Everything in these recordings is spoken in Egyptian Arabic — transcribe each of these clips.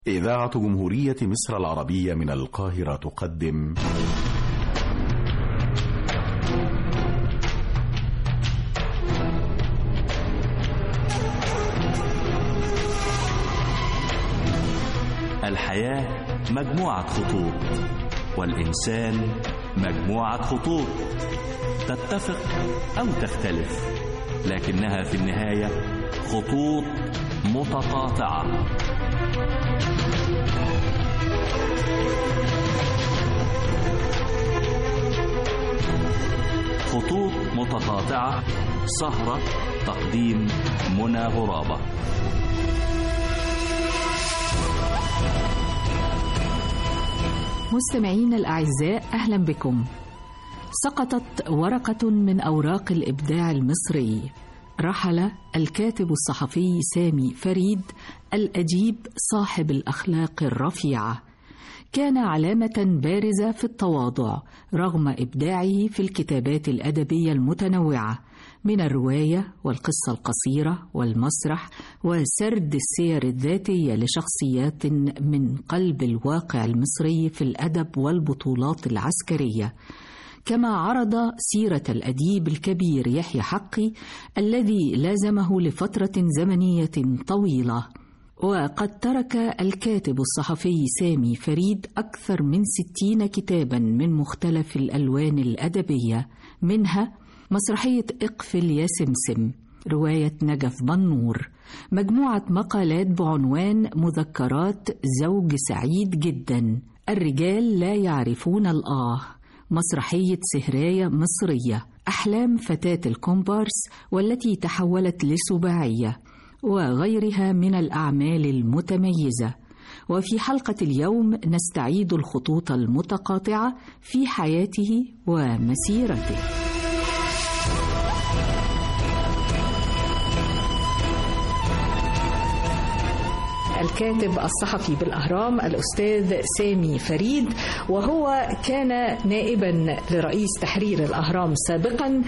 إذاعة جمهورية مصر العربية من القاهرة تقدم الحياة مجموعة خطوط والإنسان مجموعة خطوط تتفق أو تختلف لكنها في النهاية خطوط متقاطعة خطوط متقاطعة سهرة تقديم منى غرابة مستمعين الأعزاء أهلا بكم سقطت ورقة من أوراق الإبداع المصري رحل الكاتب الصحفي سامي فريد الأديب صاحب الأخلاق الرفيعة كان علامة بارزة في التواضع رغم إبداعه في الكتابات الأدبية المتنوعة من الرواية والقصة القصيرة والمسرح وسرد السير الذاتية لشخصيات من قلب الواقع المصري في الأدب والبطولات العسكرية كما عرض سيرة الأديب الكبير يحيى حقي الذي لازمه لفترة زمنية طويلة وقد ترك الكاتب الصحفي سامي فريد أكثر من ستين كتابا من مختلف الألوان الأدبية منها مسرحية اقفل يا سمسم رواية نجف بنور مجموعة مقالات بعنوان مذكرات زوج سعيد جدا الرجال لا يعرفون الآه مسرحية سهراية مصرية أحلام فتاة الكومبارس والتي تحولت لسباعية وغيرها من الأعمال المتميزة وفي حلقة اليوم نستعيد الخطوط المتقاطعة في حياته ومسيرته الكاتب الصحفي بالأهرام الأستاذ سامي فريد وهو كان نائبا لرئيس تحرير الأهرام سابقا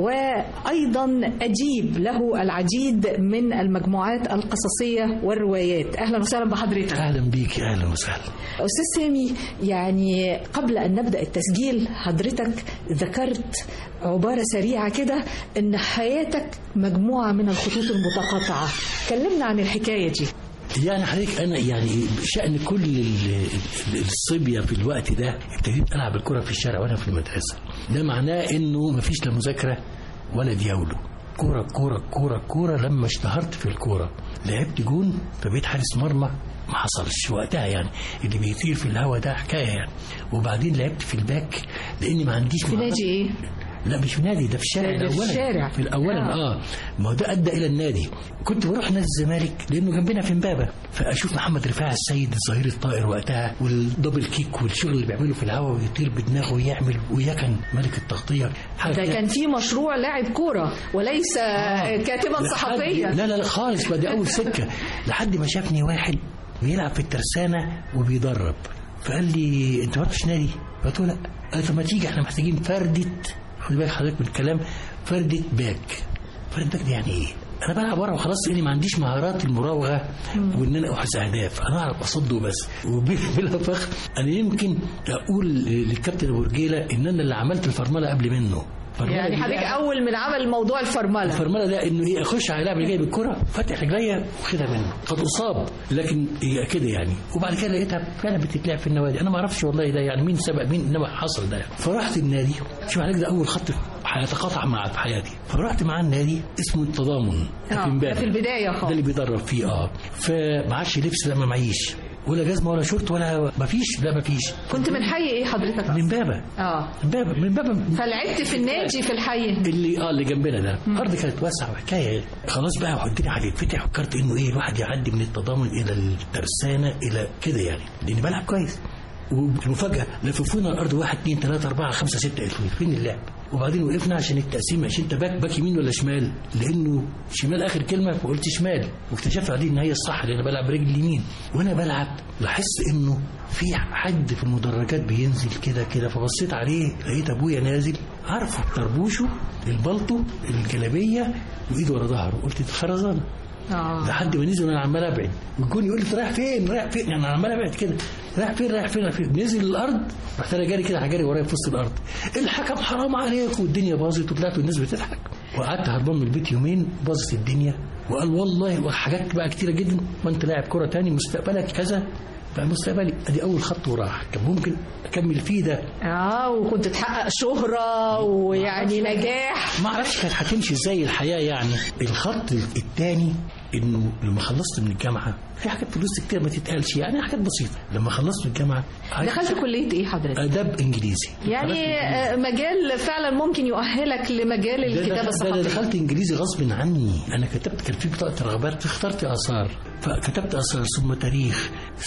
وأيضا أجيب له العديد من المجموعات القصصية والروايات أهلا وسهلا بحضرتك اهلا بيك اهلا وسهلا أستاذ سامي يعني قبل أن نبدأ التسجيل حضرتك ذكرت عبارة سريعة كده إن حياتك مجموعة من الخطوط المتقاطعة كلمنا عن الحكاية دي يعني حضرتك انا يعني شان كل ال- ال- الصبيه في الوقت ده ابتديت العب الكره في الشارع وانا في المدرسه ده معناه انه مفيش لا مذاكره ولا دياولو كوره كوره كوره كوره لما اشتهرت في الكوره لعبت جون فبقيت حارس مرمى ما حصلش وقتها يعني اللي بيطير في الهوا ده حكايه يعني وبعدين لعبت في الباك لاني ما عنديش في نادي إيه؟ لا مش في نادي ده في الشارع ده في الاولا الشارع. في الاولا اه ما هو ده ادى الى النادي كنت بروح نادي الزمالك لانه جنبنا في امبابه فاشوف محمد رفاعي السيد الظهير الطائر وقتها والدبل كيك والشغل اللي بيعمله في الهواء ويطير بدماغه ويعمل وياه كان ملك التغطيه حاجة ده كده. كان في مشروع لاعب كورة وليس كاتبا لحد- صحفيا لا لا لا خالص ما دي اول سكه لحد ما شافني واحد بيلعب في الترسانه وبيدرب فقال لي انت ما رحتش نادي؟ قلت له لا قال طب ما تيجي احنا محتاجين فرده خد بالك حضرتك من الكلام فرده باك فرده باك دي يعني ايه؟ انا بلعب ورا وخلاص لاني ما عنديش مهارات المراوغه وان انا احرز اهداف انا اعرف اصد وبس وبلا فخر انا يمكن اقول للكابتن ابو رجيله ان انا اللي عملت الفرمله قبل منه فرملة يعني دي حضرتك بقى- أول من عمل موضوع الفرملة الفرمله ده انه ايه اخش على اللاعب اللي جاي بالكره فاتح رجليا واخدها منه قد اصاب لكن هي كده يعني وبعد كده لقيتها فعلا بتتلعب في النوادي انا ما اعرفش والله ده يعني مين سبق مين انما حصل ده فرحت النادي شوف عليك ده اول خط هيتقاطع مع في حياتي فرحت مع النادي اسمه التضامن آه، في امبابة. ده في البداية خالص. ده اللي بيدرب فيه اه فما عادش لبس لا ما معيش ولا جزمه ولا شورت ولا ما فيش لا ما فيش كنت من حي إيه حضرتك؟ من بابا اه من بابا من بابا فلعبت في النادي في الحي اللي اه اللي جنبنا ده الارض كانت واسعه وحكايه خلاص بقى والدنيا هتتفتح فكرت انه ايه الواحد يعدي من التضامن الى الترسانه الى كده يعني لاني بلعب كويس والمفاجاه لففونا الارض واحد اثنين ثلاثه اربعه خمسه سته فين اللعب وبعدين وقفنا عشان التقسيم عشان انت باك باك يمين ولا شمال لانه شمال اخر كلمه فقلت شمال واكتشفت بعدين ان هي الصح لان أنا بلعب برجل اليمين وانا بلعب لاحظت انه في حد في المدرجات بينزل كده كده فبصيت عليه لقيت ابويا نازل عارفه طربوشه البلطو الجلابيه وايده ورا ظهره قلت دي خرزانه آه. لحد ما نزل وانا عمال ابعد والجون يقول لي "أنت رايح فين رايح فين يعني انا عمال ابعد كده رايح فين رايح فين رايح فين نزل الارض رحت انا جاري كده جاري ورايا في وسط الارض الحكم حرام عليك والدنيا باظت وطلعت والناس بتضحك وقعدت هربان من البيت يومين باظت الدنيا وقال والله وحاجات بقى كتيره جدا ما انت لاعب كره تاني مستقبلك كذا بقى مستقبلي ادي اول خط وراح كان ممكن اكمل فيه ده اه وكنت تحقق شهرة ويعني نجاح ما اعرفش كانت هتمشي ازاي الحياه يعني الخط الثاني انه لما خلصت من الجامعه في حاجات فلوس كتير ما تتقالش يعني حاجات بسيطه لما خلصت من الجامعه عايز دخلت كلية ايه حضرتك؟ اداب انجليزي يعني آه، مجال فعلا ممكن يؤهلك لمجال ده- الكتابة ده- ده الصحفية دخلت انجليزي غصب عني انا كتبت كان في بطاقه رغبات اخترت اثار فكتبت اثار ثم تاريخ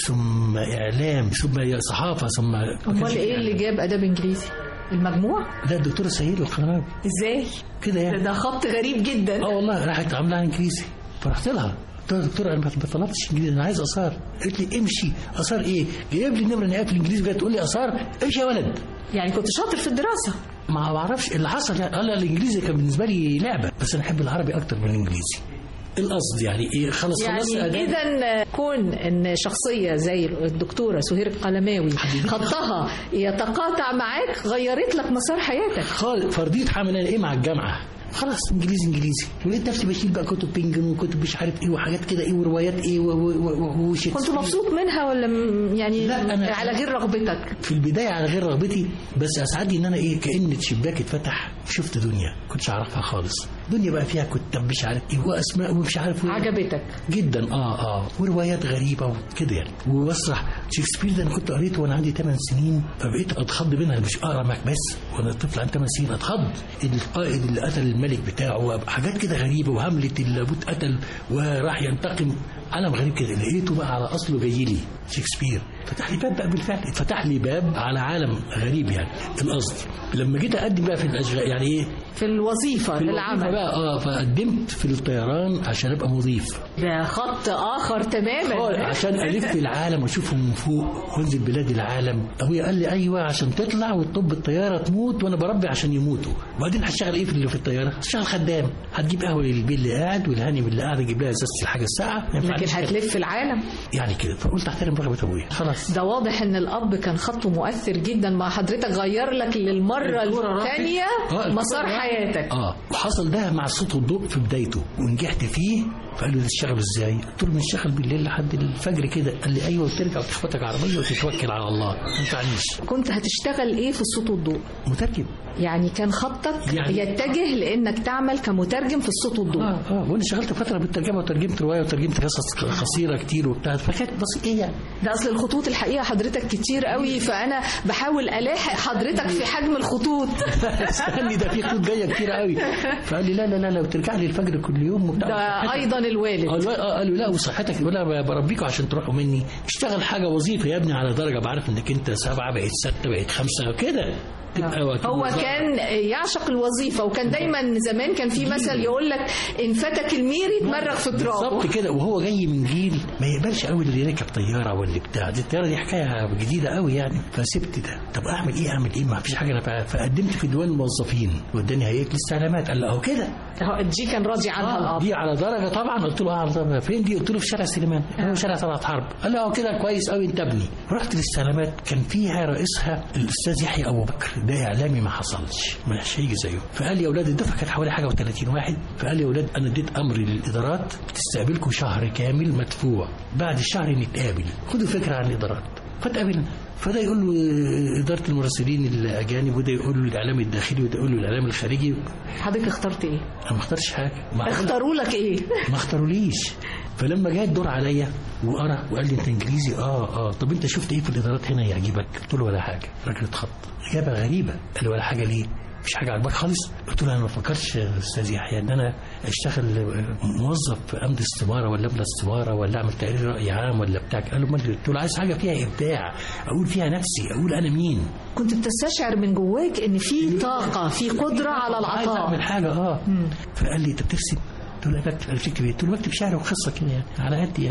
ثم اعلام ثم صحافه ثم ما كانش امال في ايه اللي جاب اداب انجليزي؟ المجموع؟ ده الدكتوره سهيل القناوي ازاي؟ كده ده, يعني ده خط غريب جدا اه والله راحت عاملاها انجليزي فرحت لها قلت لها يا دكتور انا ما طلبتش انجليزي انا عايز اثار قالت لي امشي اثار ايه جايب لي النمره النهائيه في الانجليزي جايه تقول لي اثار امشي يا ولد يعني كنت شاطر في الدراسة ما بعرفش اللي حصل يعني قال الانجليزي كان بالنسبه لي لعبه بس انا احب العربي اكتر من الانجليزي القصد يعني ايه خلص خلصت يعني أداب. اذا كون ان شخصيه زي الدكتوره سهير القلماوي خطها يتقاطع معاك غيرت لك مسار حياتك خالص فرديت حامل انا ايه مع الجامعه خلاص انجليزي انجليزي ولقيت نفسي بشيل بقى كتب بينجن وكتب مش عارف ايه وحاجات كده ايه وروايات ايه و- و- و- وشيكسبير. كنت مبسوط منها ولا م- يعني لا، أنا- على غير رغبتك في البدايه على غير رغبتي بس اسعدني ان انا ايه كان شباك اتفتح شفت دنيا كنتش اعرفها خالص دنيا بقى فيها كتاب مش عارف ايه واسماء ومش عارف ايه عجبتك جدا اه اه وروايات غريبه وكده يعني ومسرح شكسبير ده انا كنت قريته وانا عندي 8 سنين فبقيت اتخض منها مش اقرا معاك بس وانا طفل عندي 8 سنين اتخض القائد اللي قتل الملك بتاعه حاجات كده غريبه وهملت اللي ابوه اتقتل وراح ينتقم عالم غريب كده لقيته بقى على اصله جاي لي شكسبير فتح لي باب بقى بالفعل فتح لي باب على عالم غريب يعني القصد لما جيت اقدم بقى في الاشغال يعني ايه في الوظيفه في الوظيفة العمل بقى اه فقدمت في الطيران عشان ابقى مضيف ده خط اخر آه، تماما عشان الف العالم واشوفه من فوق وانزل بلاد العالم ابويا قال لي ايوه عشان تطلع وتطب الطياره تموت وانا بربي عشان يموتوا وبعدين هتشتغل ايه في اللي في الطياره؟ هتشتغل خدام هتجيب قهوه للبيل اللي قاعد والهانم اللي قاعد يجيب لها ازازه الحاجه الساعه ما لكن ينفعنيش كده. هتلف العالم يعني كده فقلت احترم رغبه ابويا خلاص ده واضح ان الاب كان خطه مؤثر جدا مع حضرتك غير لك للمره الكرة راحت. الثانيه آه، الكرة مسار راحت. حياتك اه وحصل ده مع الصوت والضوء في بدايته ونجحت فيه فقال لي تشتغل ازاي؟ قلت له بنشتغل بالليل لحد الفجر كده قال لي ايوه وترجع وتخبطك عربيه وتتوكل على الله ما ينفعنيش كنت هتشتغل ايه في الصوت والضوء مترجم يعني كان خطك يعني- يتجه لانك تعمل كمترجم في الصوت والضوء اه اه وانا شغلت فتره بالترجمه وترجمت روايه وترجمت قصص قصيره كتير وبتاع فكانت بس ايه يعني ده اصل الخطوط الحقيقه حضرتك كتير قوي فانا بحاول الاحق حضرتك في حجم الخطوط استني ده في خطوط جايه كتير قوي فقال لي لا لا لا لو ترجع لي الفجر كل يوم وبتاع ده ايضا الوالد قال له قال له لا وصحتك ولا بربيكوا عشان تروحوا مني اشتغل حاجه وظيفه يا ابني على درجه بعرف انك انت سبعه بقيت سته بقيت خمسه كده تبقى وكيل هو وزارة. كان يعشق الوظيفه وكان دايما زمان كان في مثل يقول لك ان فتك المير يتمرغ في ترابه بالظبط كده وهو جاي من جيل ما يقبلش قوي اللي يركب طياره ولا بتاع دي الطياره دي حكايه جديده قوي يعني فسبت ده طب اعمل ايه اعمل ايه ما فيش حاجه انا فع- فقدمت في ديوان الموظفين وداني هيئه الاستعلامات قال له اهو كده دي كان راضي عنها الاب دي على درجه طبعا قلت له اه على درجه فين دي قلت له في شارع سليمان هو شارع طلعت حرب قال له اه كده كويس قوي انت ابني رحت الاستعلامات كان فيها رئيسها الاستاذ يحيى ابو بكر ده اعلامي ما حصلش مش هيجي زيه فقال لي يا اولاد الدفعه كانت حوالي حاجه و30 واحد فقال لي يا اولاد انا اديت امر للادارات تستقبلكم شهر كامل مدفوع بعد الشهر نتقابل خدوا فكره عن الادارات فتقابلنا فده يقول له إدارة المراسلين الأجانب وده يقول له الإعلام الداخلي وده يقول له الإعلام الخارجي حضرتك اخترت ايه أنا ما اخترتش حاجة ما اختاروا لك ايه ما اختاروليش فلما جاء الدور عليا وقرا وقال لي انت انجليزي اه اه طب انت شفت ايه في الادارات هنا يعجبك قلت له ولا حاجه راجل اتخط اجابه غريبه قال لي ولا حاجه ليه مش حاجه عاجباك خالص قلت له انا ما بفكرش يا استاذ يحيى ان انا اشتغل موظف في امن استماره ولا امن استماره ولا اعمل تقرير راي عام ولا بتاع قال له امال قلت له عايز حاجه فيها ابداع اقول فيها نفسي اقول انا مين كنت بتستشعر من جواك ان في طاقه في قدره على عايز العطاء اعمل حاجه اه فقال لي انت بترسم قلت له لا بكتب قال لي بتكتب ايه؟ قلت له بكتب شعر وقصه كده يعني على قد يعني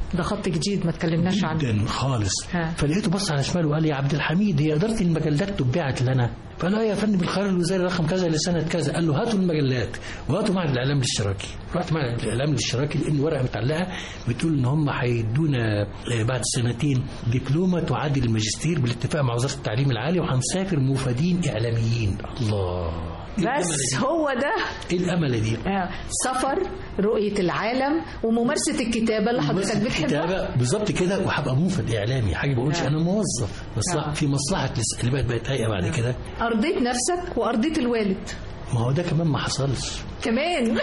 ده خط جديد ما تكلمناش عنه جدا خالص ها. فلقيته بص على شماله وقال لي يا عبد الحميد هي اداره المجلات تبعت لنا فقال له يا فندم القرار الوزاري رقم كذا لسنه كذا قال له هاتوا المجلات وهاتوا معهد الاعلام الاشتراكي رحت معهد الاعلام الاشتراكي لان ورقه متعلقه بتقول ان هم هيدونا آه، بعد سنتين دبلومه تعادل الماجستير بالاتفاق مع وزاره التعليم العالي وهنسافر مفادين اعلاميين الله إيه الأمل بس دي؟ هو ده ايه الامل دي آه، سفر رؤية العالم وممارسة الكتابة اللي حضرتك بتحبها كتابة بالظبط كده وهبقى منفذ اعلامي حاجه بقولش آه. انا موظف مصلحه آه. في مصلحه لس- اللي بقت بقت هيئه بعد كده أرضيت نفسك وأرضيت الوالد ما هو ده كمان ما حصلش كمان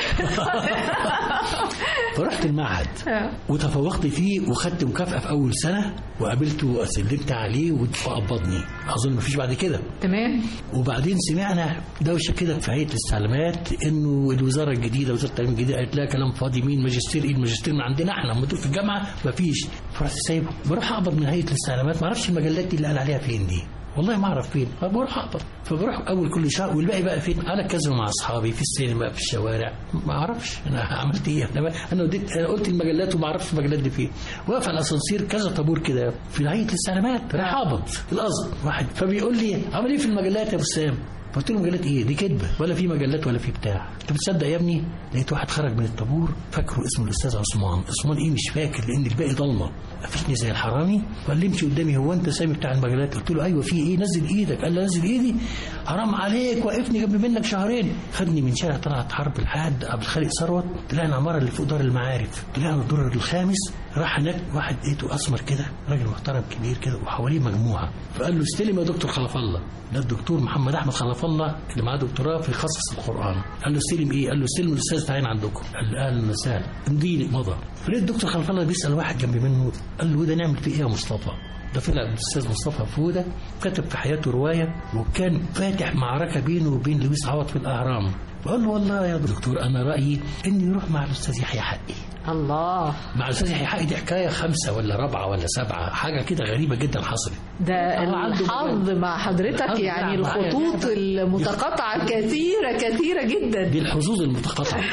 فرحت المعهد آه. وتفوقت فيه وخدت مكافأة في أول سنة وقابلته وسلمت عليه وقبضني أظن مفيش بعد كده تمام وبعدين سمعنا دوشة كده في هيئة الاستعلامات إنه الوزارة الجديدة وزارة التعليم الجديدة قالت لها كلام فاضي مين ماجستير إيه الماجستير من عندنا إحنا لما في الجامعة مفيش فرحت سايبه بروح أقبض من هيئة الاستعلامات معرفش المجلات دي اللي قال عليها فين دي والله ما اعرف فين فبروح اقبض فبروح اول كل شهر والباقي بقى فين انا كذا مع اصحابي في السينما في الشوارع ما اعرفش انا عملت ايه انا انا وديت انا قلت المجلات وما اعرفش المجلات دي فين واقف على الاسانسير كذا طابور كده في هيئه الاستعلامات رايح اقبض في الازهر واحد فبيقول لي عمل ايه في المجلات يا ابو سام قلت له مجلات ايه دي كدبه ولا في مجلات ولا في بتاع انت بتصدق يا ابني لقيت واحد خرج من الطابور فاكره اسمه الاستاذ عثمان عثمان ايه مش فاكر لان الباقي ضلمه قفشني زي الحرامي وقال لي امشي قدامي هو انت سامي بتاع المجلات قلت له ايوه في ايه نزل ايدك قال لي نزل ايدي حرام عليك وقفني جنب منك شهرين خدني من شارع طلعت حرب لحد عبد الخالق ثروت طلعنا العماره اللي فوق دار المعارف طلعنا الدور الخامس راح هناك واحد لقيته اسمر كده راجل محترم كبير كده وحواليه مجموعه فقال له استلم يا دكتور خلف الله ده الدكتور محمد احمد خلف الله اللي معاه دكتوراه في خصص القران قال له استلم ايه قال له استلم الاستاذ تعين عندكم قال له اهلا وسهلا امضيني مضى فلقيت الدكتور خلف الله بيسال واحد جنب منه قال له ده نعمل فيه ايه يا مصطفى ده طلع الاستاذ مصطفى فوده كتب في حياته روايه وكان فاتح معركه بينه وبين لويس عوض في الاهرام فقال له والله يا دكتور انا رايي اني يروح مع الاستاذ يحيى حقي الله مع الاستاذ يحيى حقي دي حكايه خمسه ولا رابعه ولا سبعه حاجه كده غريبه جدا حصلت ده هو عنده الحظ مع حضرتك الحظ يعني بيلعب معايا. الخطوط المتقاطعة كثيرة كثيرة جدا دي الحظوظ المتقاطعه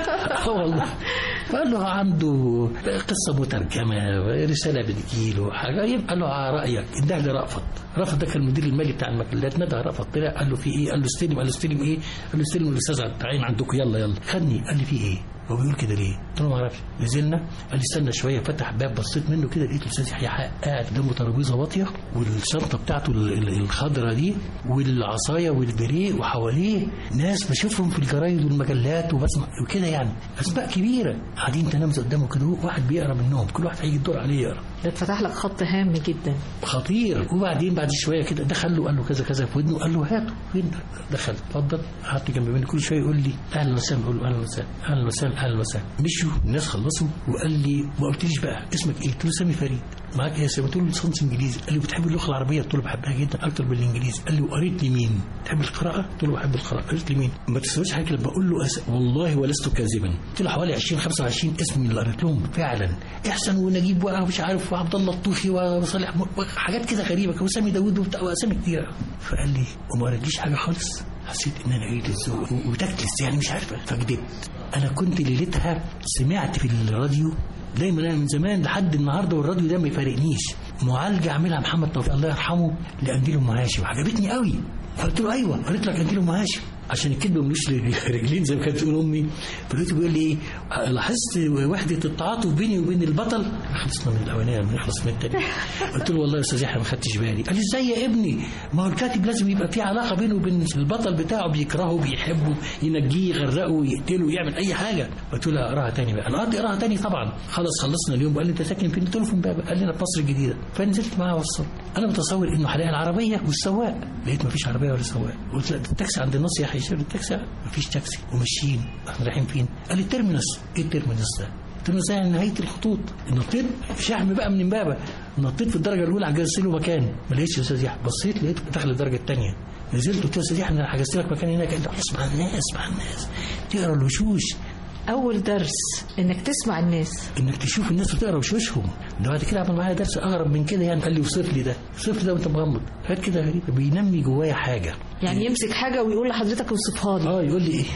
اه والله فقال له عنده قصه مترجمه رساله بتجيله حاجه يبقى له على رايك ده لرأفت رأفت ده كان المدير المالي بتاع المجلات ندى رأفت طلع قال له في ايه قال له استلم قال له استلم ايه قال له استلم الاستاذ التعيين عندكم يلا يلا خدني قال لي في ايه هو بيقول كده ليه؟ قلت له ما اعرفش نزلنا قال لي استنى شويه فتح باب بصيت منه كده لقيت الاستاذ يحيى قاعد قدامه ترابيزه واطيه والشنطه بتاعته ال- ال- الخضراء دي والعصايه والبريه وحواليه ناس بشوفهم في الجرايد والمجلات وبسمع وكده يعني اسماء كبيره قاعدين تنامز قدامه كده واحد بيقرا منهم كل واحد هيجي الدور عليه يقرا اتفتح لك خط هام جدا خطير وبعدين بعد شويه كده دخل له قال له كذا كذا في ودنه قال له هاته فين دخل اتفضل قعدت جنب مني كل شويه يقول لي اهلا وسهلا اقول له اهلا وسهلا اهلا وسهلا اهلا وسهلا مشوا الناس خلصوا وقال لي ما قلتليش بقى اسمك ايه؟ قلت له سامي فريد معاك ايه يا سامي؟ قلت له ليسانس انجليزي قال لي بتحب اللغه العربيه؟ قلت له بحبها جدا اكتر من الانجليزي قال لي وقريت لي مين؟ بتحب القراءه؟ قلت له بحب القراءه قريت لي مين؟ ما تسويش حاجه لما اقول له أس... والله ولست كاذبا قلت له حوالي 20 25 اسم من اللي قريت لهم فعلا احسن ونجيب ومش عارف وعبد الله الطوخي وصالح م- حاجات كده غريبه كان وسامي داوود وبتاع واسامي كتيره فقال لي وما قريتليش حاجه خالص حسيت ان انا عيد الذوق و- وتكلس يعني مش عارفه فكدبت انا كنت ليلتها سمعت في الراديو دايما انا من زمان لحد النهارده والراديو ده ما يفارقنيش معالجه عاملها محمد توفيق الله يرحمه لقنديل ام هاشم عجبتني قوي فقلت له ايوه قالت لك قنديل ام هاشم عشان الكذب ملوش رجلين زي ما كانت تقول امي فلقيته بيقول لي ايه لاحظت وحده التعاطف بيني وبين البطل خلصنا من الاولانيه بنخلص من التانيه قلت له والله يا استاذ يحيى ما خدتش بالي قال لي ازاي يا ابني ما هو الكاتب لازم يبقى في علاقه بينه وبين البطل بتاعه بيكرهه بيحبه ينجيه يغرقه يقتله يعمل اي حاجه قلت له اقراها تاني بقى انا قصدي اقراها تاني طبعا خلص خلصنا اليوم قال لي انت ساكن فين قلت له في امبابه قال لي انا في مصر الجديده فنزلت معاه وصل انا متصور انه هلاقي العربيه والسواق لقيت ما فيش عربيه ولا سواق قلت لا ده التاكسي عند النص يا حيشير التاكسي ما فيش تاكسي وماشيين احنا رايحين فين قال لي الترمينس ايه الترمينس ده قلت له زي نهايه الخطوط نطيت شحم بقى من امبابه نطيت في الدرجه الاولى حجزت له مكان ما لقيتش يا استاذ يحيى بصيت لقيته داخل الدرجه الثانيه نزلت قلت له يا استاذ يحيى انا حجزت لك مكان هناك قال لي اسمع الناس اسمع الناس تقرا الوشوش أول درس إنك تسمع الناس انك تشوف الناس وتقرا وشوشهم ده بعد كده عمل معايا درس اغرب من كده يعني قال لي وصف لي ده وصف لي ده وانت مغمض حاجات كده غريبه بينمي جوايا حاجه يعني يمسك حاجة ويقول لحضرتك اوصفها لي اه يقول لي ايه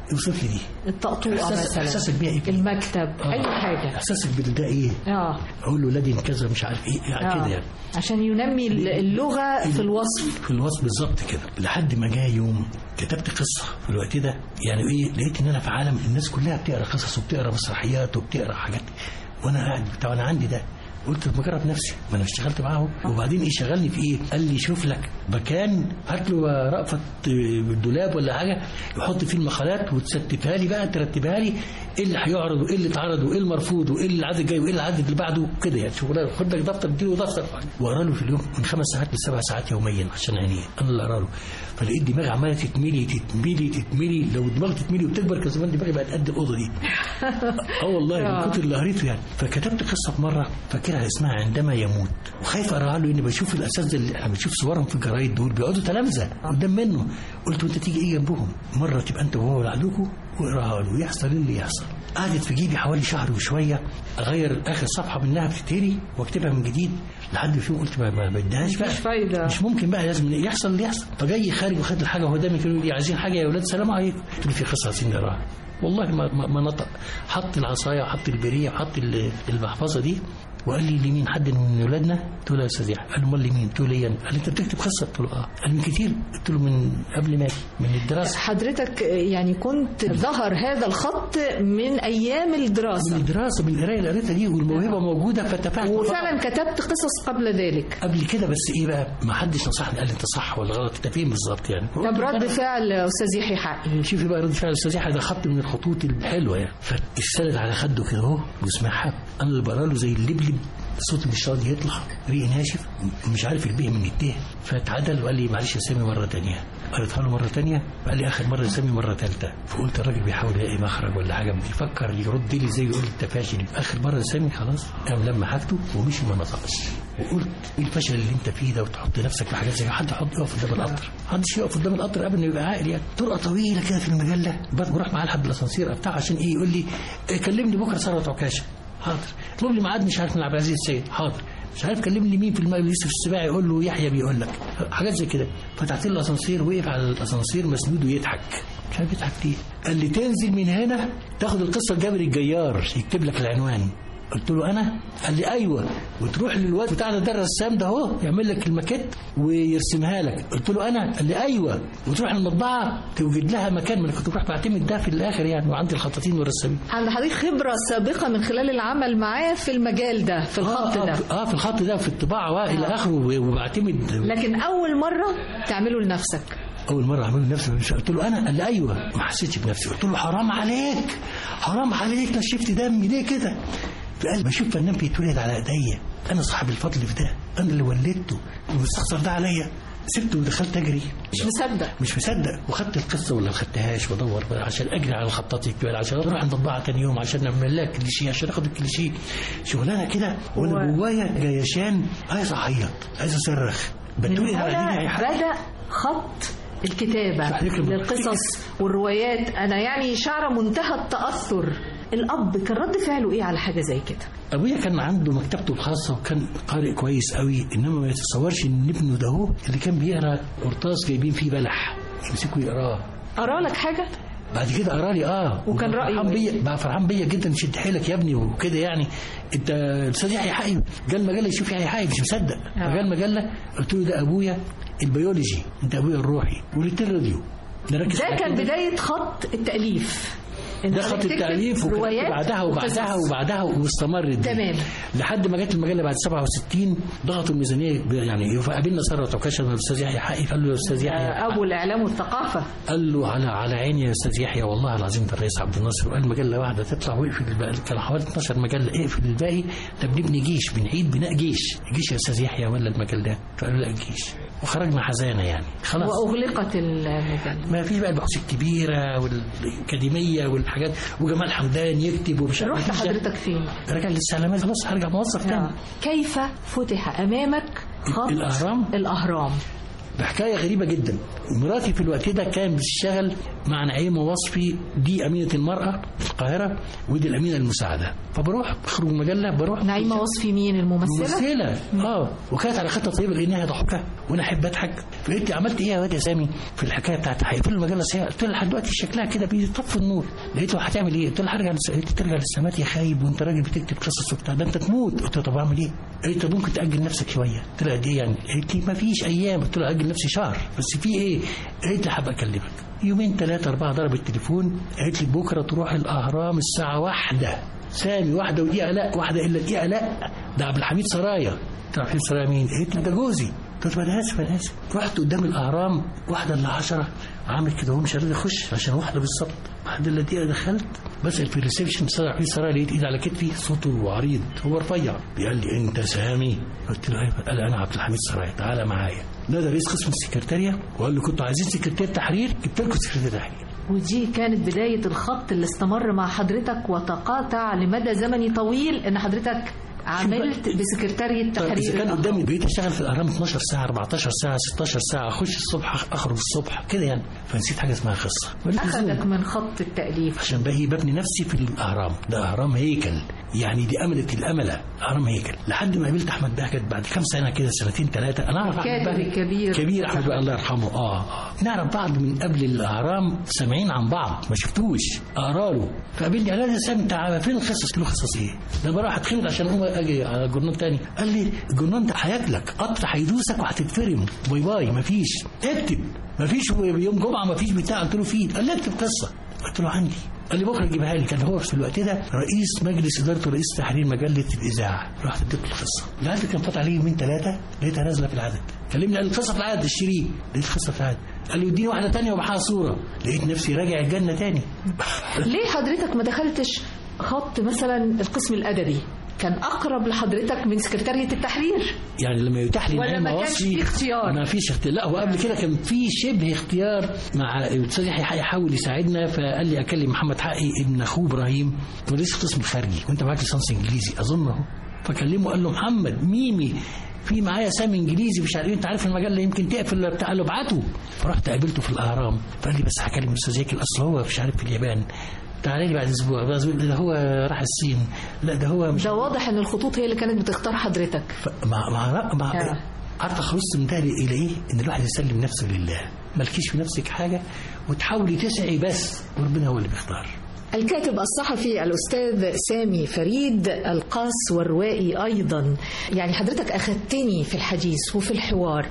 اوصف لي دي الطقطوقه إحساس- مثلا إحساسك بيها إيه؟ المكتب آه. اي حاجه احساسك بده ايه اه اقول له ولادي كذا مش عارف ايه يعني آه. كده يعني عشان ينمي اللغه في الوصف في الوصف بالظبط كده لحد ما جاء يوم كتبت قصه في الوقت ده يعني ايه لقيت ان انا في عالم الناس كلها بتقرا قصص وبتقرا مسرحيات وبتقرا حاجات وانا قاعد بتاع انا عندي ده قلت طب ما اجرب نفسي ما انا اشتغلت معاه وبعدين ايه شغلني في ايه قال لي شوف لك مكان هات له رأفت الدولاب ولا حاجه يحط فيه المقالات وتستفها لي بقى ترتبها لي ايه اللي هيعرض وايه اللي اتعرض وايه المرفوض وايه اللي العدد الجاي وايه العدد اللي بعده كده يعني شغلانه خد لك دفتر اديله دفتر واقرا له في اليوم من خمس ساعات لسبع ساعات يوميا عشان عينيه انا اللي اقرا له فلقيت دماغي عماله تتملي تتملي تتملي لو دماغي تتملي وتكبر كان زمان دماغي بقت قد الاوضه دي اه والله من كتر اللي قريته يعني فكتبت قصه في مره فاكرها اسمها عندما يموت وخايف اقراها له اني بشوف الاساتذه اللي انا بشوف صورهم في الجرايد دول بيقعدوا تلامذه قدام منه قلت وانت تيجي ايه جنبهم مره تبقى انت وهو لوحدكم واقراها له ويحصل اللي يحصل قعدت في جيبي حوالي شهر وشويه اغير اخر صفحه منها بتتهري واكتبها من جديد لحد في يوم قلت ما ما بديهاش بقى مش فايدة. مش ممكن بقى لازم يحصل اللي يحصل فجاي خارج وخد الحاجه وهو قدامي يقول لي عايزين حاجه يا اولاد سلام عليكم قلت له في قصه عايزين نقراها والله ما, ما, ما نطق حط العصايه وحط البريه وحط ال- المحفظه دي وقال لي لمين حد من اولادنا؟ قلت له يا استاذ يحيى قال له امال لمين؟ قلت له لي انا قال لي انت بتكتب قصه؟ قلت له اه قال من كتير قلت له من قبل ما أجي، من الدراسه حضرتك يعني كنت ظهر هذا الخط من ايام من الدراسه الدراسه من القرايه اللي قريتها دي والموهبه موجوده فتفاعلت وفعلا كتبت قصص قبل ذلك قبل كده بس ايه بقى ما حدش نصحني قال لي انت صح ولا غلط انت فين بالظبط يعني طب رد فعل استاذ يحيى حقي شوفي بقى رد فعل الاستاذ يحيى ده خط من الخطوط الحلوه يعني فالسند على خده كده اهو وسمعها انا اللي بقرا له زي اللبلب صوتي مش راضي يطلع ريق ناشف مش عارف البيه من الته فاتعدل وقال لي معلش يا سامي مره تانية قريتها له مره تانية وقال لي اخر مره يا سامي مره ثالثه فقلت الراجل بيحاول يلاقي مخرج ولا حاجه بيفكر يرد لي زي يقول لي انت فاشل اخر مره يا سامي خلاص قام لما حاجته ومشي ما نطقش وقلت ايه الفشل اللي انت فيه ده وتحط نفسك في حاجات زي حد يحط يقف قدام القطر محدش يقف قدام القطر قبل ما يبقى عاقل يعني طرقه طويله كده في المجله بس بروح معاه لحد الاسانسير بتاعه عشان ايه يقول لي إيه كلمني بكره ثروت عكاشه حاضر اطلب لي ميعاد مش عارف من عبد العزيز السيد حاضر مش عارف كلمني مين في المجلس يوسف السباعي يقول له يحيى بيقول لك حاجات زي كده فتحت له الاسانسير وقف على الاسانسير مسنود ويضحك مش عارف يضحك ليه قال لي تنزل من هنا تاخد القصه لجابر الجيار يكتب لك العنوان قلت له انا قال لي ايوه وتروح للواد بتاعنا ده الرسام ده اهو يعمل لك الماكيت ويرسمها لك قلت له انا قال لي ايوه وتروح المطبعه توجد لها مكان ما انا كنت بروح بعتمد ده في الاخر يعني وعندي الخطاطين والرسامين عند حضرتك خبره سابقه من خلال العمل معاه في المجال ده في الخط آه, ده آه, اه في الخط ده في الطباعه والى اخره وبعتمد لكن اول مره تعمله لنفسك اول مره اعمله لنفسي مش قلت له انا قال لي ايوه ما حسيتش بنفسي قلت له حرام عليك حرام عليك نشفت دمي ليه كده فقال بشوف فنان بيتولد على ايديا انا صاحب الفضل في ده انا اللي ولدته المستخسر ده عليا سبته ودخلت اجري مش مصدق مش مصدق وخدت القصه ولا ما خدتهاش وادور بقى عشان اجري على الخطاط الكبير عشان اروح المطبعه تاني يوم عشان اعمل لها كليشيه عشان اخد الكليشيه شغلانه كده وانا هو- جوايا جيشان عايز اعيط عايز اصرخ من بتولد على ايدي هنا يا حاج. بدا خط الكتابه صحيح كده. للقصص والروايات انا يعني شعره منتهى التاثر الاب كان رد فعله ايه على حاجه زي كده ابويا كان عنده مكتبته الخاصه وكان قارئ كويس قوي انما ما يتصورش ان ابنه ده هو اللي كان بيقرا قرطاس جايبين فيه بلح يمسكوا يقراه ارى لك حاجه بعد كده قرا لي اه وكان وبقى رأيه فرحان إيه؟ بيا بقى فرحان بيا جدا شد حيلك يا ابني وكده يعني انت الاستاذ يحيى حقي جال مجله يشوف يحيى حقي مش مصدق فجال مجله قلت له ده ابويا البيولوجي انت ابويا الروحي ولقيت راديو نركز ده على كان كده. بدايه خط التاليف إن ده حضرتك خط تكتب التأليف وكتبت روايات بعدها وبعدها وقصص. وبعدها واستمرت دي. تمام. لحد ما جت المجله بعد 67 ضغطوا الميزانيه ب- يعني فقابلنا ثروت عكاشه الاستاذ يحيى حقي قال له يا استاذ يحيى ابو الاعلام والثقافه قال له على على عيني يا استاذ يحيى والله العظيم ده الرئيس عبد الناصر وقال مجله واحده تطلع واقفل الباقي كان حوالي 12 مجله اقفل الباقي ده بنبني جيش بنعيد بناء جيش جيش يا استاذ يحيى ولا المجلات فقال له لا الجيش وخرجنا حزانه يعني خلاص واغلقت المجله ما فيش بقى البحوث الكبيره والاكاديميه والحاجات وجمال حمدان يكتب ومش عارف رحت مفيش ده. حضرتك فين راجع للسلامات خلاص هرجع موظف تاني آه. كيف فتح امامك خط الأهرام؟ الاهرام بحكايه غريبه جدا مراتي في الوقت ده كان بتشتغل مع نعيمه وصفي دي امينه المراه في القاهره ودي الامينه المساعده فبروح بخرج مجله بروح نعيمه وصفي مين الممثله ممثله اه وكانت علاقتها طيبه لانها ضحكه وانا احب اضحك فقلت لي عملت ايه يا واد يا سامي في الحكايه بتاعت هيقفلوا المجله ساعه قلت لها لحد دلوقتي شكلها كده بيطفي النور لقيت له هتعمل ايه؟ قلت لها هرجع للس- قالت لي ترجع للسمات يا خايب وانت راجل بتكتب قصص وبتاع ده انت تموت قلت لها طب اعمل ايه؟ قالت لي طب ممكن تاجل نفسك شويه قلت لها قد ايه يعني؟ قالت لي ما فيش ايام قلت لها اجل نفسي شهر بس في ايه؟ قالت لي هبقى اكلمك يومين ثلاثه اربعه ضرب التليفون قالت لي بكره تروح الاهرام الساعه واحدة سامي واحده ودقيقه لا واحده الا دقيقه لا ده عبد الحميد سرايا قلت له عبد الحميد سرايا مين؟ قالت لي ده جوزي قلت له انا اسف انا اسف رحت قدام الاهرام واحده الا عشرة عامل كده وهو مش راضي يخش عشان واحده بالظبط واحده الا دقيقه دخلت بسال في الريسبشن استاذ عبد الحميد سرايا لقيت ايد على كتفي صوته عريض هو رفيع قال لي انت سامي قلت له ايوه قال لي انا عبد الحميد سرايا تعالى معايا ده ده رئيس قسم السكرتاريه وقال له كنتوا عايزين سكرتير تحرير جبت لكم سكرتير تحرير ودي كانت بداية الخط اللي استمر مع حضرتك وتقاطع لمدى زمني طويل ان حضرتك عملت بسكرتارية طيب اذا تحرير كان الأخبار. قدامي بقيت اشتغل في الاهرام 12 ساعه 14 ساعه 16 ساعه اخش الصبح اخرج الصبح كده يعني فنسيت حاجه اسمها قصه ولكن أخذك من خط التأليف عشان باقي ببني نفسي في الاهرام ده اهرام هيكل يعني دي امله الامله اهرام هيكل لحد ما قابلت احمد بهجت بعد كام سنه كده سنتين ثلاثه انا اعرف احمد الكاتب بهجت الكبير. كبير احمد بهجت الله يرحمه اه اه نعرف بعض من قبل الاهرام سامعين عن بعض ما شفتوش اقرا له فقابلني قال لي يا سامي انت فين القصص؟ قلت له قصص ايه؟ ده بروح اتخنق عشان اقوم اجي على جورنال تاني قال لي الجورنال ده هياكلك قطر هيدوسك وهتتفرم باي باي مفيش اكتب مفيش يوم جمعه مفيش بتاع قلت له فين؟ قال لي اكتب قصه قلت له عندي قال لي بكره جيبها لي كان هو في الوقت ده رئيس مجلس اداره ورئيس تحرير مجله الاذاعه رحت اديت له القصه العدد كان فات عليه يومين ثلاثه لقيتها نازله في العدد كلمني قال لي القصه في العدد اشتريه لقيت القصه في العدد قال لي اديني واحده ثانيه ومعاها صوره لقيت نفسي راجع الجنه تاني ليه حضرتك ما دخلتش خط مثلا القسم الأدبي كان أقرب لحضرتك من سكرتارية التحرير يعني لما يتاح لي ولا نعيم ما كانش وصفي في اختيار؟ ما فيش اختيار لا وقبل كده كان في شبه اختيار مع الاستاذ يحيى يحاول يساعدنا فقال لي اكلم محمد حقي ابن اخوه ابراهيم هو لسه قسم خارجي وانت معاك ليسانس انجليزي اظن اهو فكلمه قال له محمد ميمي في معايا سامي انجليزي مش عارف إيه، انت عارف المجله يمكن تقفل ولا بتاع قال له ابعته فرحت قابلته في الاهرام فقال لي بس هكلم الاستاذ ياكل اصل هو مش عارف في اليابان تعالى لي بعد اسبوع بس ده هو راح الصين لا ده هو مش ده واضح ان الخطوط هي اللي كانت بتختار حضرتك مع مع مع آه. عارفه خلصت من ده الى ايه؟ ان الواحد يسلم نفسه لله مالكيش في نفسك حاجه وتحاولي تسعي بس وربنا هو اللي بيختار الكاتب الصحفي الأستاذ سامي فريد القاص والروائي أيضا يعني حضرتك أخذتني في الحديث وفي الحوار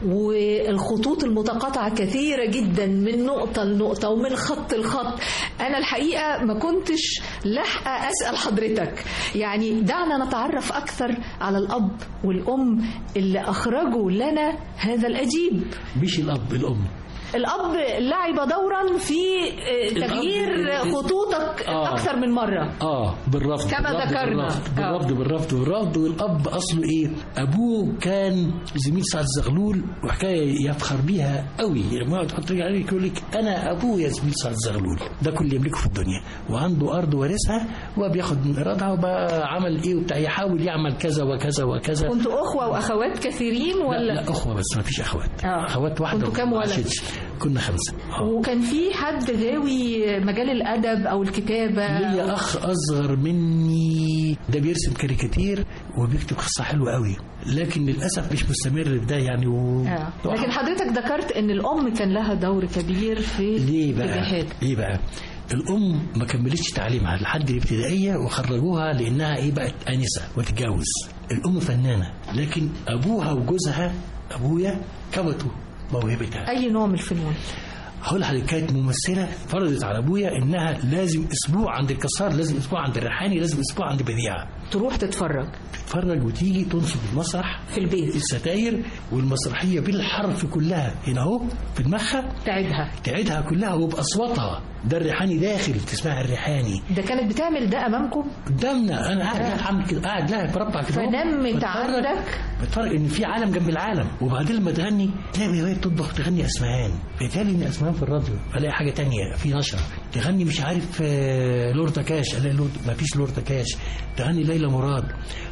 والخطوط المتقاطعة كثيرة جدا من نقطة لنقطة ومن خط لخط أنا الحقيقة ما كنتش لاحقة أسأل حضرتك يعني دعنا نتعرف أكثر على الأب والأم اللي أخرجوا لنا هذا الأديب مش الاب الام الأب لعب دورا في آه، تغيير الأب- خطوطك آه. أكثر من مرة اه بالرفض كما بالرفض ذكرنا. بالرفض آه. بالرفض بالرفض بالرفض والاب اصله ايه؟ ابوه كان زميل سعد زغلول وحكايه يفخر بيها قوي يعني يقعد يحط رجل عليه يقول لك انا ابويا زميل سعد زغلول ده كل اللي يملكه في الدنيا وعنده ارض وارثها وبياخد من ايرادها وبقى عمل ايه وبتاع يحاول يعمل كذا وكذا وكذا كنتوا أخوة وأخوات كثيرين لا, ولا لا اخوه بس ما فيش اخوات آه. اخوات واحده كنتوا كام وما ولد؟ عاشتش. كنا خمسه آه. وكان في حد غاوي مجال الأدب أو الكتابة ليا اخ اصغر مني ده بيرسم كاريكاتير وبيكتب قصه حلوه قوي لكن للاسف مش مستمر في ده يعني و... آه. لكن حضرتك ذكرت ان الام كان لها دور كبير في ليه بقى اتجاهات ليه بقى الام ما كملتش تعليمها لحد الابتدائيه وخرجوها لانها ايه بقت انسه وتتجوز الام فنانه لكن ابوها وجوزها ابويا كبتوا موهبتها اي نوع من الفنون هقول لحضرتك كانت ممثله فرضت على ابويا انها لازم اسبوع عند الكسار لازم اسبوع عند الريحاني لازم اسبوع عند بديعه تروح تتفرج تتفرج وتيجي تنصب المسرح في البيت الستاير والمسرحيه بالحرف كلها هنا اهو في دماغها تعيدها تعيدها كلها وباصواتها ده الريحاني داخل تسمع الريحاني ده كانت بتعمل ده امامكم قدامنا انا قاعد لها عامل كده قاعد لها بربع كده أهو. فنمت بتفرج- عندك بتفرج ان في عالم جنب العالم وبعدين لما تغني تلاقي وهي بتطبخ تغني اسمهان فيتهيألي ان اسمهان في الراديو الاقي حاجه تانية في نشره تغني مش عارف آه، لورد كاش الاقي لورد ما فيش لورد كاش تغني ليلى مراد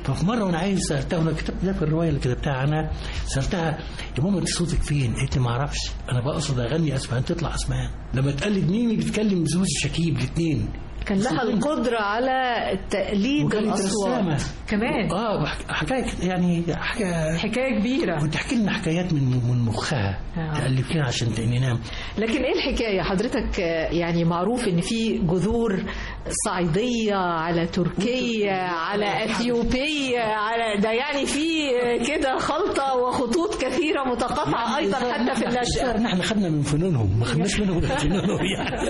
ففي مره وانا عايز سالتها وانا كتبت ده في الروايه اللي كتبتها عنها سالتها يا ماما انت صوتك فين؟ قالت لي ما اعرفش انا بقصد اغني اسمهان تطلع اسمهان لما تقلد ميمي بتكلم زوز شكيب الاثنين كان لها القدرة على تقليد وكانت الأصوات رسامة. كمان اه وح- حكايه يعني حاجه حكاية كبيرة وتحكي لنا حكايات من من مخها آه. تألف لنا عشان ننام لكن ايه الحكايه حضرتك آه، يعني معروف ان في جذور صعيديه على تركيه على اثيوبيه على ده يعني في آه، كده خلطه وخطوط كثيره متقاطعه ايضا حتى في النشأة نحن خدنا من فنونهم ما خدناش منهم من فنونهم يعني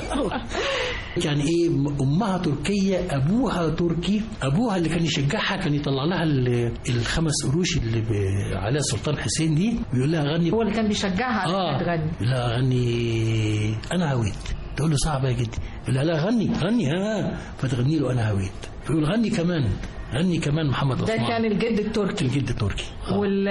يعني ايه امها تركيه ابوها تركي ابوها اللي كان يشجعها كان يطلع لها ال- الخمس قروش اللي ب- عليها سلطان حسين دي ويقول لها غني هو اللي كان بيشجعها على اه انها تغني لا غني انا هويت تقول له صعبه يا جدي يقول لها لا غني غني ها فتغني له انا هويت فيقول غني كمان غني كمان محمد ده عثمان كان الجد التركي الجد التركي آه. وال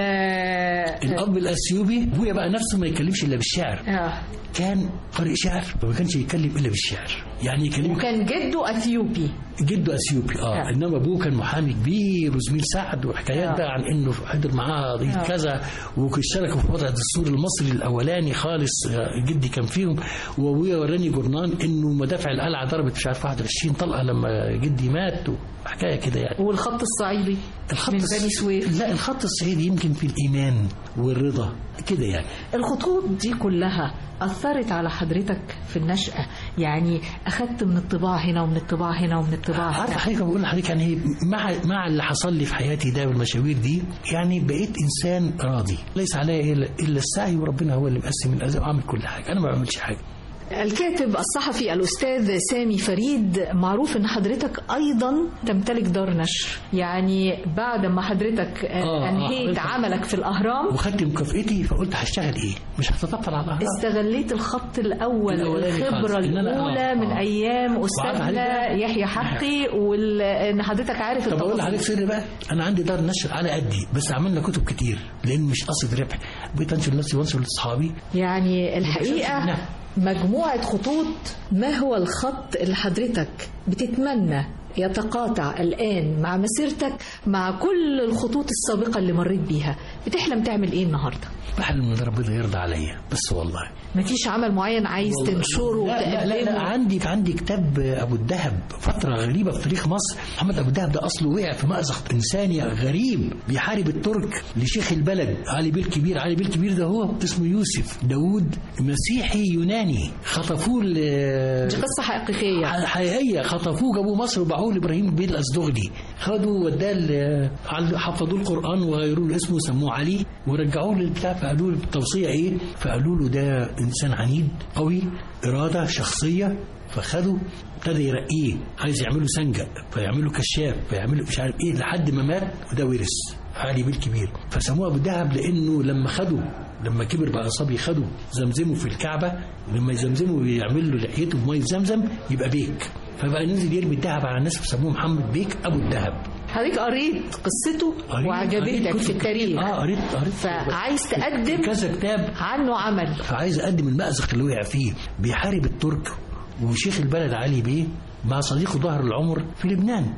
الاب الاثيوبي ابويا بقى نفسه ما يتكلمش الا بالشعر آه. كان قارئ شعر وما كانش يتكلم الا بالشعر يعني يكلم وكان جده اثيوبي جده اثيوبي اه آه. انما ابوه كان محامي كبير وزميل سعد وحكايات آه. بقى عن انه حضر معاه قضيه آه. كذا واشتركوا في وضع الدستور المصري الاولاني خالص آه، جدي كان فيهم وابويا وراني جورنان انه مدافع القلعه ضربت مش عارف 21 طلقه لما جدي مات وحكايه كده يعني والخط الصعيدي الخط من الص- بني سويف لا الخط الصعيدي يمكن في الايمان والرضا كده يعني الخطوط دي كلها أثرت على حضرتك في النشأة يعني أخدت من الطباع هنا ومن الطباع هنا ومن الطباع عارف هنا حضرتك بقول لحضرتك يعني هي مع مع اللي حصل لي في حياتي ده والمشاوير دي يعني بقيت انسان راضي ليس علي الا إلا السعي وربنا هو اللي مقسم الارزاق وعامل كل حاجه انا ما بعملش حاجه الكاتب الصحفي الأستاذ سامي فريد معروف أن حضرتك أيضا تمتلك دار نشر يعني بعد ما حضرتك آه، آه، أنهيت حضرتك- عملك في الأهرام وخدت مكافئتي فقلت هشتغل ايه مش هتطفل على الاهرام استغليت الخط الأول الأولاني الخبرة خالص. إن أنا- الأولى آه، من آه. أيام وعارف أستاذنا عليك- يحيى حقي وإن حضرتك عارف طب اقول التفاصيل. لحضرتك سر بقى انا عندي دار نشر على قدي بس عملنا كتب كتير لان مش قصد ربح بقيت انشر نفسي وانشر لاصحابي يعني الحقيقة نعم. مجموعة خطوط ما هو الخط اللي حضرتك بتتمنى يتقاطع الآن مع مسيرتك مع كل الخطوط السابقة اللي مريت بيها بتحلم تعمل إيه النهاردة؟ بحلم ان ربنا يرضى عليا بس والله مفيش عمل معين عايز تنشره لا لا, لا, لا وتقدمه عندي عندي كتاب ابو الدهب فتره غريبه في تاريخ مصر محمد ابو الدهب ده اصله وقع في مازق انساني غريب بيحارب الترك لشيخ البلد علي بيه الكبير علي بيه الكبير ده هو اسمه يوسف داوود مسيحي يوناني خطفوه ل- دي قصة حقيقية حقيقيه خطفوه جابوه مصر وباعوه لابراهيم بيه الازدغدي خدوا وداه ل- عل- حفظوه القران وغيروا له اسمه سموه علي ورجعوه للبتاع فقالوا له التوصيه ايه؟ فقالوا له ده انسان عنيد قوي اراده شخصيه فخدوا ابتدى يرقيه عايز يعمله سنجق فيعمله كشاف فيعمله مش عارف ايه لحد ما مات وده ورث علي بيه الكبير فسموه ابو الدهب لانه لما خدوا لما كبر بقى صبي خدوا زمزموا في الكعبه لما يزمزموا ويعمل له لحيته بميه زمزم يبقى بيك فبقى نزل يرمي الذهب على الناس فسموه محمد بيك ابو الذهب حضرتك قريت قصته قريت- قريت وعجبتك كتب في كتير. التاريخ اه قريت قريت فعايز تقدم كذا كتاب عنه عمل فعايز اقدم المأزق اللي وقع فيه بيحارب الترك وشيخ البلد علي بيه مع صديقه ظهر العمر في لبنان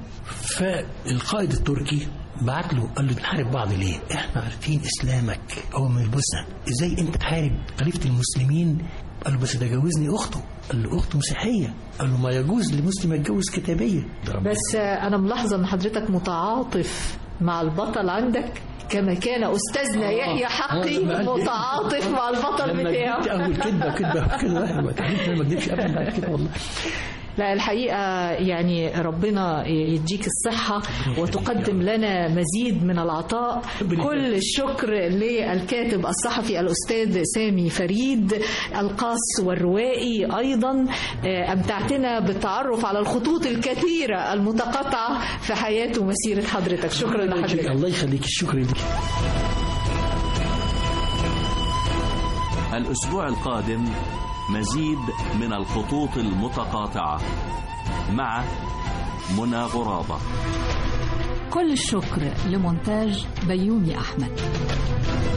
فالقائد التركي بعت له قال له بنحارب بعض ليه؟ احنا عارفين اسلامك هو من البوسنه، ازاي انت تحارب خليفه المسلمين؟ قال له بس ده جوزني اخته، قال له اخته مسيحيه، قال له ما يجوز لمسلم يتجوز كتابيه ده ربنا بس آه، أنا ملاحظة إن حضرتك متعاطف مع البطل عندك كما كان أستاذنا يحيى حقي آه، لما قال لي- متعاطف مع البطل لما كدبت بتاعه اول كدبه كدبه كده ما تعرفش أنا ما كدبش ابدا بعد كده والله لا الحقيقة يعني ربنا يديك الصحة وتقدم لنا مزيد من العطاء كل الشكر للكاتب الصحفي الأستاذ سامي فريد القاص والروائي أيضا آه، أمتعتنا بالتعرف على الخطوط الكثيرة المتقاطعة في حياة ومسيرة حضرتك شكرا لحضرتك الله يخليك الشكر لك الأسبوع القادم مزيد من الخطوط المتقاطعة مع منى غرابة كل الشكر لمونتاج بيومي أحمد